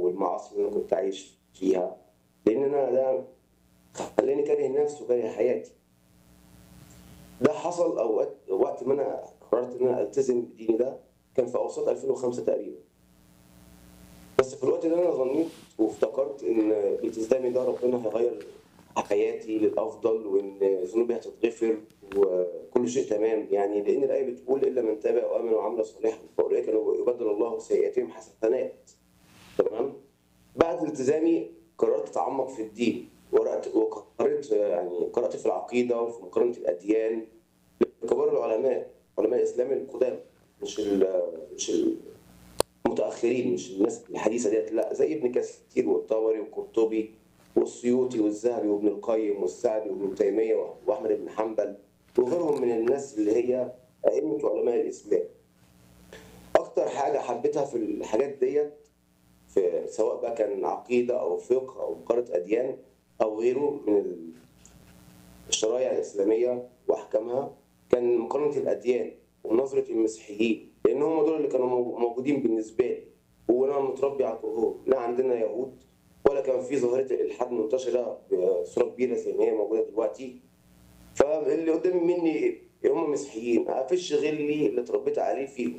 والمعاصي اللي انا كنت عايش فيها لان انا ده خلاني كاره نفسي وكاره حياتي ده حصل اوقات وقت ما انا قررت ان انا التزم بديني ده كان في اوساط 2005 تقريبا بس في الوقت ده انا ظنيت وافتكرت ان التزامي ده ربنا هيغير حياتي للافضل وان ذنوبي هتتغفر وكل شيء تمام يعني لان الايه بتقول الا من تاب وامن وعمل صالحا فاولئك يبدل الله سيئاتهم حسنات تمام بعد التزامي قررت اتعمق في الدين وقرات وقرات يعني قرات في العقيده وفي مقارنه الاديان لكبار العلماء علماء الاسلام القدام مش ال مش المتاخرين مش الناس الحديثه ديت لا زي ابن كثير والطبري والقرطبي والسيوطي والذهبي وابن القيم والسعدي وابن تيميه واحمد بن حنبل وغيرهم من الناس اللي هي ائمه علماء الاسلام. اكتر حاجه حبيتها في الحاجات ديت في سواء بقى كان عقيده او فقه او مقارنه اديان او غيره من الشرائع الاسلاميه واحكامها كان مقارنه الاديان ونظره المسيحيين لان هم دول اللي كانوا موجودين بالنسبه لي وانا متربي على القرون لا عندنا يهود ولا كان في ظاهره الالحاد منتشره بصوره كبيره زي ما هي موجوده دلوقتي فاللي قدامي مني هم مسيحيين افش غلي اللي اتربيت عليه فيهم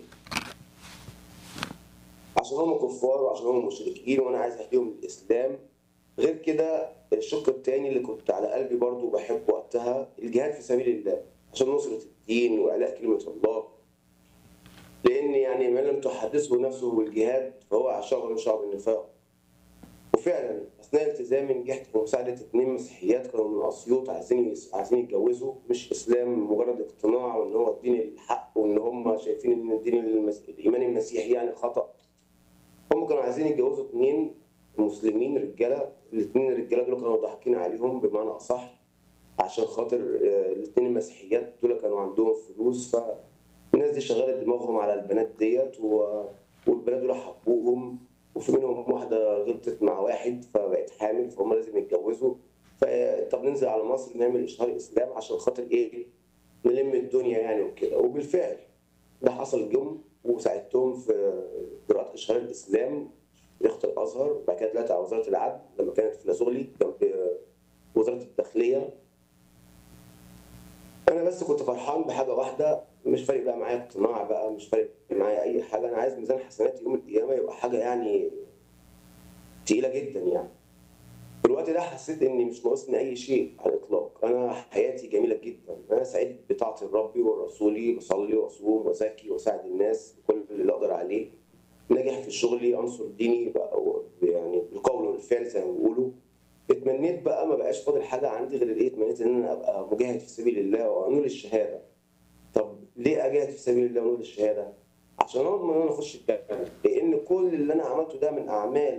عشان هم كفار وعشان هم مشركين وانا عايز اهديهم للاسلام غير كده الشق الثاني اللي كنت على قلبي برضو بحبه وقتها الجهاد في سبيل الله عشان نصرة الدين وإعلاء كلمة الله لأن يعني من لم تحدثه نفسه بالجهاد فهو شعب من شعب النفاق وفعلا أثناء التزامي نجحت في مساعدة اتنين مسيحيات كانوا من أسيوط عايزين عايزين يتجوزوا مش إسلام مجرد اقتناع وإن هو الدين الحق وإن هم شايفين إن الدين المس... الإيمان المسيحي يعني خطأ هم كانوا عايزين يتجوزوا اتنين مسلمين رجاله الاثنين الرجاله دول كانوا ضاحكين عليهم بمعنى اصح عشان خاطر الاثنين المسيحيات دول كانوا عندهم فلوس فالناس دي شغلت دماغهم على البنات ديت و... والبنات دول حبوهم وفي منهم واحده غلطت مع واحد فبقت حامل فهم لازم يتجوزوا فطب ننزل على مصر نعمل اشهار اسلام عشان خاطر ايه نلم الدنيا يعني وكده وبالفعل ده حصل جم وساعدتهم في قراءه اشهار الاسلام رياضه الازهر وبعد كده طلعت على وزاره العدل لما كانت في لازغلي جنب وزاره الداخليه انا بس كنت فرحان بحاجه واحده مش فارق بقى معايا اقتناع بقى مش فارق معايا اي حاجه انا عايز ميزان حسناتي يوم القيامه يبقى حاجه يعني تقيله جدا يعني في الوقت ده حسيت اني مش ناقصني اي شيء على الاطلاق انا حياتي جميله جدا انا سعيد بطاعه الرب ورسولي بصلي واصوم وازكي واساعد الناس بكل اللي اقدر عليه ناجح في شغلي انصر ديني بقى يعني بالقول والفعل زي ما بيقولوا اتمنيت بقى ما بقاش فاضل حاجه عندي غير ايه اتمنيت ان انا ابقى مجاهد في سبيل الله وانول الشهاده طب ليه اجاهد في سبيل الله وانول الشهاده عشان اضمن ان انا اخش الجنه لان كل اللي انا عملته ده من اعمال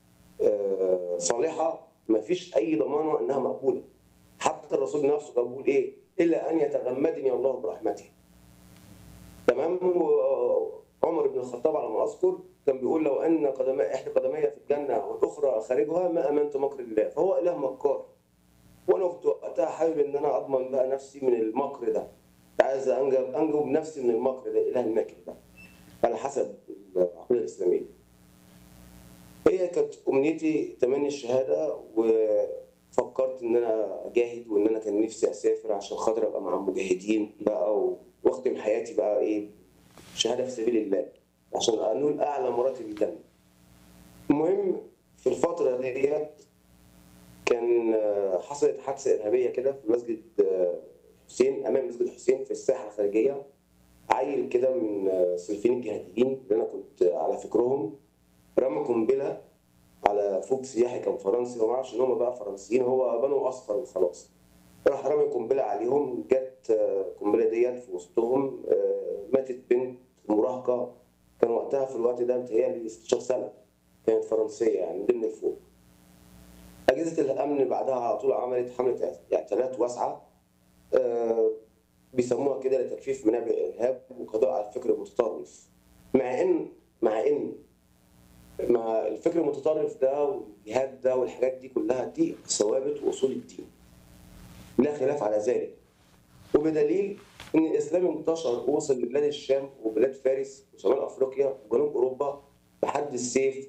آه صالحه ما فيش اي ضمانه انها مقبوله حتى الرسول نفسه كان بيقول ايه الا ان يتغمدني الله برحمته تمام عمر بن الخطاب على ما اذكر كان بيقول لو ان قدمي احدى قدمي في الجنه والاخرى خارجها ما امنت مكر الله فهو اله مكار وانا كنت وقتها حابب ان انا اضمن بقى نفسي من المكر ده عايز انجب انجب نفسي من المكر ده اله الماكر ده على حسب العقيده الاسلاميه هي كانت امنيتي تمني الشهاده وفكرت ان انا اجاهد وان انا كان نفسي اسافر عشان خاطر ابقى مع المجاهدين بقى واختم حياتي بقى ايه شهاده في سبيل الله عشان انول اعلى مراتب الجنه. المهم في الفتره ديت كان حصلت حادثه ارهابيه كده في مسجد حسين امام مسجد حسين في الساحه الخارجيه عيل كده من سلفين الجهاديين اللي انا كنت على فكرهم رمى قنبله على فوق سياحي كان فرنسي وما اعرفش ان هم بقى فرنسيين هو بنو اصفر وخلاص راح رمي قنبله عليهم جت القنبله ديت في وسطهم ماتت بنت مراهقه كان وقتها في الوقت ده بتهيألي 16 سنه كانت فرنسيه يعني من ضمن الفوق اجهزه الامن بعدها على طول عملت حمله اعتالات واسعه آه بيسموها كده لتكفيف منابع الارهاب وقضاء على الفكر المتطرف مع ان مع ان مع الفكر المتطرف ده والجهاد ده والحاجات دي كلها دي ثوابت واصول الدين لا خلاف على ذلك وبدليل ان الاسلام انتشر ووصل لبلاد الشام وبلاد فارس وشمال افريقيا وجنوب اوروبا بحد السيف